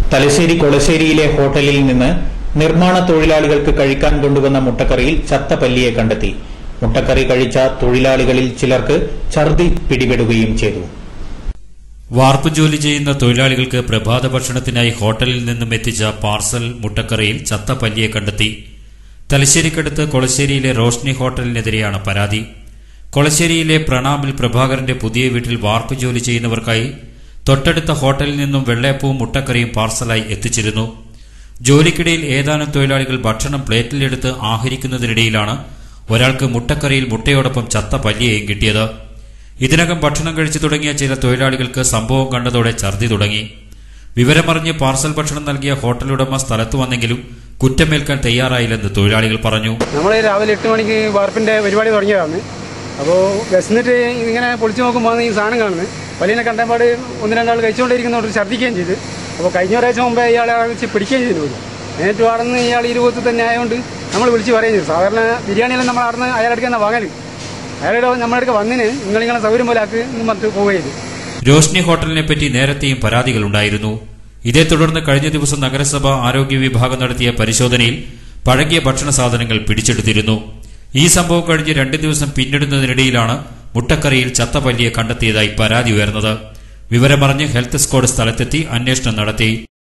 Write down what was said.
തലശ്ശേരി കൊളശ്ശേരിയിലെ ഹോട്ടലിൽ നിന്ന് നിർമ്മാണ തൊഴിലാളികൾക്ക് കഴിക്കാൻ കൊണ്ടുവന്ന മുട്ടക്കറിയിൽ ചത്ത പല്ലിയെ കണ്ടെത്തി മുട്ടക്കറി കഴിച്ച തൊഴിലാളികളിൽ ചിലർക്ക് ഛർദി പിടിപെടുകയും ചെയ്തു വാർപ്പ് ജോലി ചെയ്യുന്ന തൊഴിലാളികൾക്ക് പ്രഭാത ഭക്ഷണത്തിനായി ഹോട്ടലിൽ നിന്നും എത്തിച്ച പാർസൽ മുട്ടക്കറിയിൽ ചത്ത പല്ലിയെ കണ്ടെത്തി തലശ്ശേരിക്കടുത്ത് കൊളശ്ശേരിയിലെ റോഷ്നി ഹോട്ടലിനെതിരെയാണ് പരാതി കൊളശ്ശേരിയിലെ പ്രണാമിൽ പ്രഭാകരന്റെ പുതിയ വീട്ടിൽ വാർപ്പ് ജോലി ചെയ്യുന്നവർക്കായി തൊട്ടടുത്ത ഹോട്ടലിൽ നിന്നും വെള്ളയപ്പവും മുട്ടക്കറിയും പാർസലായി എത്തിച്ചിരുന്നു ജോലിക്കിടയിൽ ഏതാനും തൊഴിലാളികൾ ഭക്ഷണം പ്ലേറ്റിലെടുത്ത് ആഹരിക്കുന്നതിനിടയിലാണ് ഒരാൾക്ക് മുട്ടക്കറിയിൽ മുട്ടയോടൊപ്പം ചത്ത പല്ലിയെയും കിട്ടിയത് ഇതിനകം ഭക്ഷണം കഴിച്ചു തുടങ്ങിയ ചില തൊഴിലാളികൾക്ക് സംഭവം കണ്ടതോടെ ഛർദി തുടങ്ങി വിവരമറിഞ്ഞ് പാർസൽ ഭക്ഷണം നൽകിയ ഹോട്ടൽ ഉടമ സ്ഥലത്തു വന്നെങ്കിലും കുറ്റമേൽക്കാൻ തയ്യാറായില്ലെന്ന് തൊഴിലാളികൾ പറഞ്ഞു നമ്മൾ രാവിലെ എട്ട് മണിക്ക് വാർപ്പിന്റെ പരിപാടി തുടങ്ങിയതാണ് അപ്പോൾ വിശന്നിട്ട് ഇങ്ങനെ പൊളിച്ചു നോക്കുമ്പോൾ ഈ സാധനം കാണുന്നത് വലിയ കണ്ടപാട് ഒന്ന് രണ്ടാൾ കഴിച്ചുകൊണ്ടിരിക്കുന്നതോട് ഛർദ്ദിക്കുകയും ചെയ്ത് അപ്പോൾ കഴിഞ്ഞ ഒരാഴ്ച മുമ്പേ ഇയാളെ വെച്ച് പിടിക്കുകയും ചെയ്തു നേരിട്ട് ആടുന്ന് ഇയാൾ ഇരുപത്തി തന്നെ ആയതുകൊണ്ട് നമ്മൾ വിളിച്ച് പറയുകയും ചെയ്തു സാധാരണ ബിരിയാണിയെല്ലാം നമ്മൾ ആടുന്ന് അയാളടുക്ക് തന്നെ വാങ്ങൽ അയാളുടെ നമ്മുടെ അടുക്ക് വന്നിന് നിങ്ങളിങ്ങനെ സൗകര്യം പോലെ ആക്കി എന്ന് പറഞ്ഞിട്ട് പോവുകയും ചെയ്തു രോഷ്നി ഹോട്ടലിനെ പറ്റി നേരത്തെയും പരാതികളുണ്ടായിരുന്നു ഇതേ തുടർന്ന് കഴിഞ്ഞ ദിവസം നഗരസഭ ആരോഗ്യ വിഭാഗം നടത്തിയ പരിശോധനയിൽ പഴകിയ ഭക്ഷണ സാധനങ്ങൾ പിടിച്ചെടുത്തിരുന്നു ഈ സംഭവം കഴിഞ്ഞ് രണ്ട് ദിവസം പിന്നിടുന്നതിനിടയിലാണ് മുട്ടക്കറിയിൽ ചത്ത പല്ലിയെ കണ്ടെത്തിയതായി പരാതി ഉയർന്നത് വിവരമറിഞ്ഞ് ഹെൽത്ത് സ്ക്വാഡ് സ്ഥലത്തെത്തി അന്വേഷണം നടത്തി